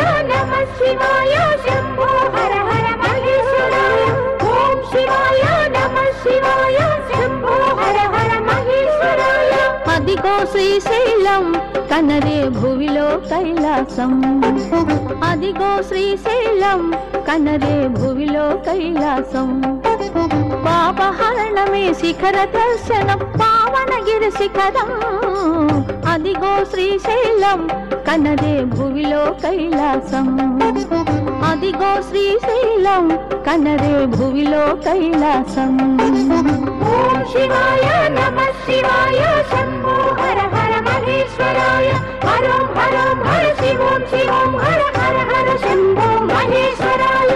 నమ శివాయ శంభో హర హర మహేశ్వరాయ ఓం శివాయ నమ శివాయ శంభో హర హర మహేశ్వరాయ అదిగో శ్రీశైలం కనరే భువిలో కైలాసం అదిగో శ్రీశైలం కనరే భువిలో కైలాసం పాపహరణమే శిఖర దర్శనం పావనగిరి శిఖరం అదిగో శ్రీశైలం కనరే భువిలో కైలాసం అదిగో శ్రీశైలం కనరే భువిలో కైలాసం ఓం శివాయ నమ శివాయ శంభో హర హర మహేశ్వరాయ హరం హరం హర శివోం శివోం హర హర హర శంభో మహేశ్వరాయ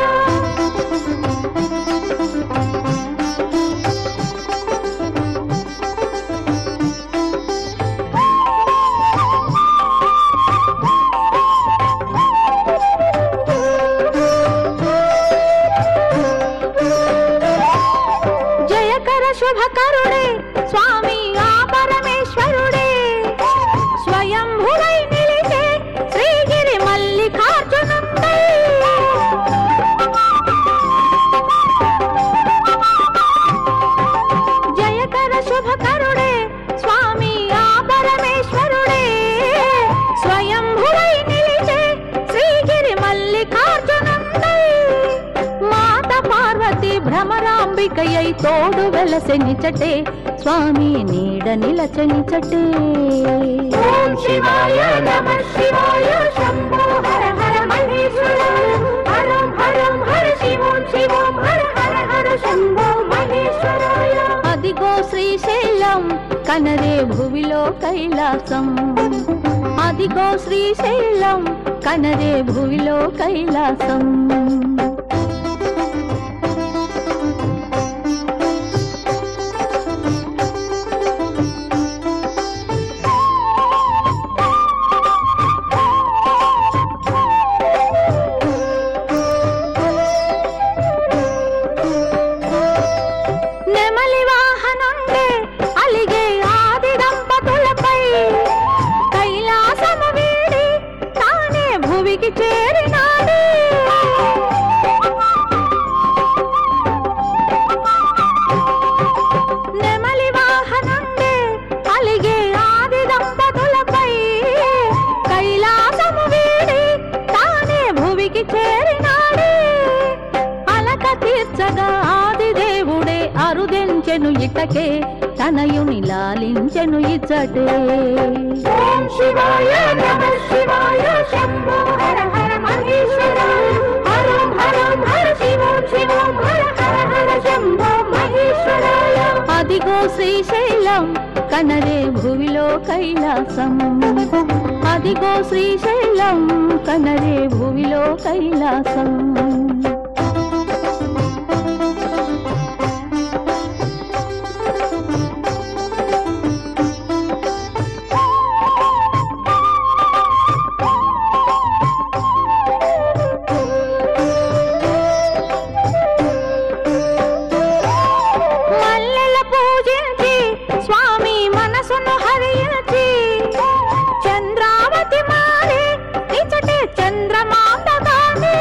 జయకర శుభకరుడే స్వామి ఆ పరమేశ్వరుడే స్వయంభువై నిలిచే శ్రీగిరి మల్లికార్జునుండై జయకర శుభకరుడే స్వామి ఆ పరమేశ్వరుడే స్వయంభువై నిలిచే శ్రీగిరి మల్లికార్జునుండై మాత పార్వతి భ్రమరాంబికయై తోడు వెలసెనిచటే స్వామి నీడ నిలచనిచటే ఓం శివాయ నమ శివాయ శంభో హర హర మహేశ్వరాయ హరం హరం హర శివోం శివోం హర హర హర శంభో మహేశ్వరాయ అదిగో శ్రీశైలం కనరే భువిలో కైలాసం అదిగో శ్రీశైలం కనరే భువిలో కైలాసం నెమలి వాహనుండే అలిగే ఆది దంపతులపై కైలాసము వీడి తానే భువికి చేరినాడు నెమలి వాహనుండే అలిగే ఆది దంపతులపై కైలాసము వీడి తానే భువికి చేరినాడే అలక తీర్చగా ఆది దేవుడే అరుదెంచెను ఇటకే తనయుని లాలించెను ఇచ్చటే ఓం శివాయ నమ శివాయ శంభో హర హర మహేశ్వరాయ హరం హరం హర శివోం శివోం హర హర హర శంభో మహేశ్వరాయ అదిగో శ్రీశైలం కనరే భువిలో కైలాసం అదిగో శ్రీశైలం కనరే భువిలో కైలాసం మల్లెల పూజించి స్వామి మనసును హరించి చంద్రావతి మారి ఇచటే చంద్రమాంబగానే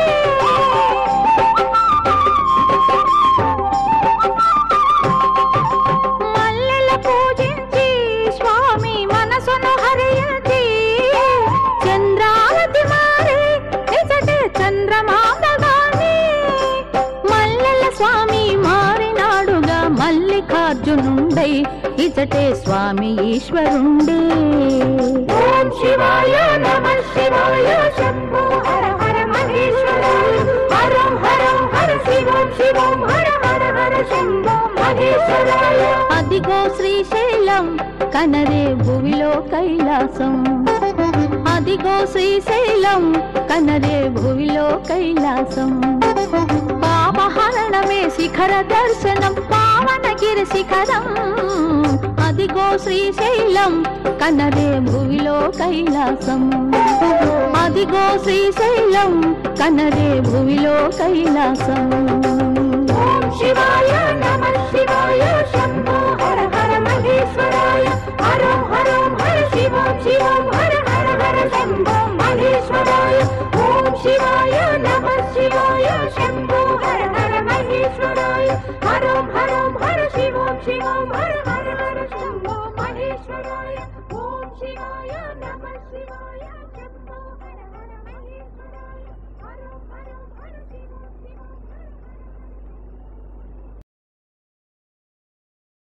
మల్లెల పూజించి స్వామి మనసును హరించి చంద్రావతి మారి ఇచటే చంద్రమాంబగానే మల్లెల స్వామి మారినాడుగా మల్లికార్జునుండై ఇచటే స్వామి ఈశ్వరుండే ఓం శివాయ నమ శివాయ శంభో హర హర మహేశ్వరాయ హరం హరం హర శివోం శివోం హర హర హర శంభో మహేశ్వరాయ అదిగో శ్రీశైలం కనరే భువిలో కైలాసం అదిగో శ్రీశైలం కనరే భువిలో కైలాసం పాపహరణమే శిఖర దర్శనం పావనగిరి శిఖరం అదిగో శ్రీశైలం కనరే భువిలో కైలాసం అదిగో శ్రీశైలం కనరే భువిలో కైలాసం ఓం శివాయ నమ శివాయ శంభో